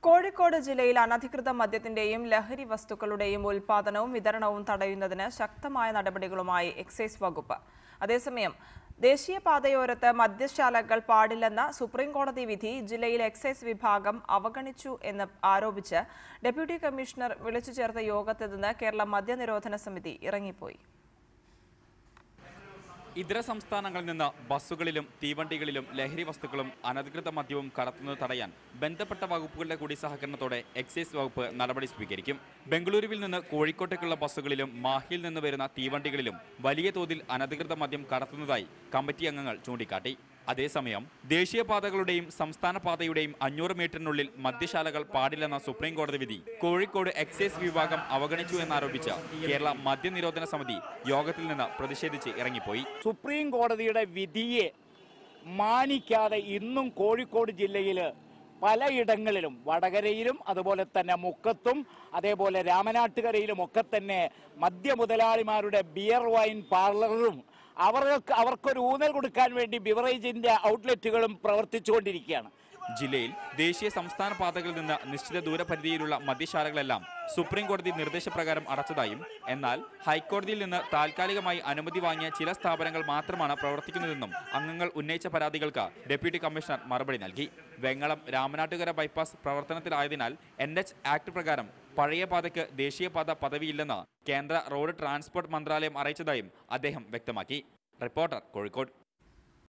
കോഴിക്കോട് ജില്ലയിൽ അനധികൃത മദ്യത്തിന്റെയും ലഹരി വസ്തുക്കളുടെയും ഉൽപാദനവും വിതരണവും തടയുന്നതിന് ശക്തമായ നടപടികളുമായി എക്സൈസ് വകുപ്പ് അതേസമയം ദേശീയപാതയോരത്ത് മദ്യശാലകൾ പാടില്ലെന്ന സുപ്രീം കോടതി വിധി ജില്ലയിൽ എക്സൈസ് വിഭാഗം അവഗണിച്ചു എന്ന് ആരോപിച്ച് ഡെപ്യൂട്ടി കമ്മീഷണർ വിളിച്ചു ചേർത്ത യോഗത്തിൽ നിന്ന് കേരള മദ്യനിരോധന സമിതി ഇറങ്ങിപ്പോയി ഇതര സംസ്ഥാനങ്ങളിൽ നിന്ന് ബസ്സുകളിലും തീവണ്ടികളിലും ലഹരി വസ്തുക്കളും അനധികൃത മദ്യവും കടത്തുന്നത് തടയാൻ ബന്ധപ്പെട്ട വകുപ്പുകളുടെ കൂടി സഹകരണത്തോടെ എക്സൈസ് വകുപ്പ് നടപടി സ്വീകരിക്കും ബംഗളൂരുവിൽ നിന്ന് കോഴിക്കോട്ടേക്കുള്ള ബസ്സുകളിലും മാഹിയിൽ നിന്ന് വരുന്ന തീവണ്ടികളിലും വലിയ തോതിൽ അനധികൃത മദ്യം കടത്തുന്നതായി കമ്മിറ്റി അംഗങ്ങൾ ചൂണ്ടിക്കാട്ടി അതേസമയം ദേശീയപാതകളുടെയും സംസ്ഥാന പാതയുടെയും അഞ്ഞൂറ് മീറ്ററിനുള്ളിൽ മദ്യശാലകൾ പാടില്ലെന്ന സുപ്രീം കോടതി വിധി കോഴിക്കോട് എക്സൈസ് വിഭാഗം അവഗണിച്ചു എന്നാരോപിച്ച് കേരള മദ്യനിരോധന സമിതി യോഗത്തിൽ നിന്ന് പ്രതിഷേധിച്ച് ഇറങ്ങിപ്പോയി സുപ്രീം കോടതിയുടെ വിധിയെ മാനിക്കാതെ ഇന്നും കോഴിക്കോട് ജില്ലയിൽ പലയിടങ്ങളിലും വടകരയിലും അതുപോലെ തന്നെ മുക്കത്തും അതേപോലെ രാമനാട്ടുകരയിലും ഒക്കെ തന്നെ മദ്യമുതലാളിമാരുടെ ബിയർ വൈൻ പാർലറും അവർക്ക് അവർക്കൊരു ഊന്നൽ കൊടുക്കാൻ വേണ്ടി ബിവറേജിന്റെ ഔട്ട്ലെറ്റുകളും പ്രവർത്തിച്ചുകൊണ്ടിരിക്കുകയാണ് ജില്ലയിൽ ദേശീയ സംസ്ഥാന പാതകളിൽ നിന്ന് നിശ്ചിത ദൂരപരിധിയിലുള്ള മദ്യശാലകളെല്ലാം സുപ്രീം കോടതി നിർദ്ദേശപ്രകാരം അടച്ചതായും എന്നാൽ ഹൈക്കോടതിയിൽ നിന്ന് താൽക്കാലികമായി അനുമതി വാങ്ങിയ ചില സ്ഥാപനങ്ങൾ മാത്രമാണ് പ്രവർത്തിക്കുന്നതെന്നും അംഗങ്ങൾ ഉന്നയിച്ച പരാതികൾക്ക് ഡെപ്യൂട്ടി കമ്മീഷണർ മറുപടി നൽകി വെങ്ങളം രാമനാട്ടുകര ബൈപ്പാസ് പ്രവർത്തനത്തിലായതിനാൽ എൻ എച്ച് ആക്ട് പ്രകാരം പഴയ പാതയ്ക്ക് ദേശീയപാത പദവിയില്ലെന്ന് കേന്ദ്ര റോഡ് ട്രാൻസ്പോർട്ട് മന്ത്രാലയം അറിയിച്ചതായും അദ്ദേഹം വ്യക്തമാക്കി റിപ്പോർട്ടർ കോഴിക്കോട്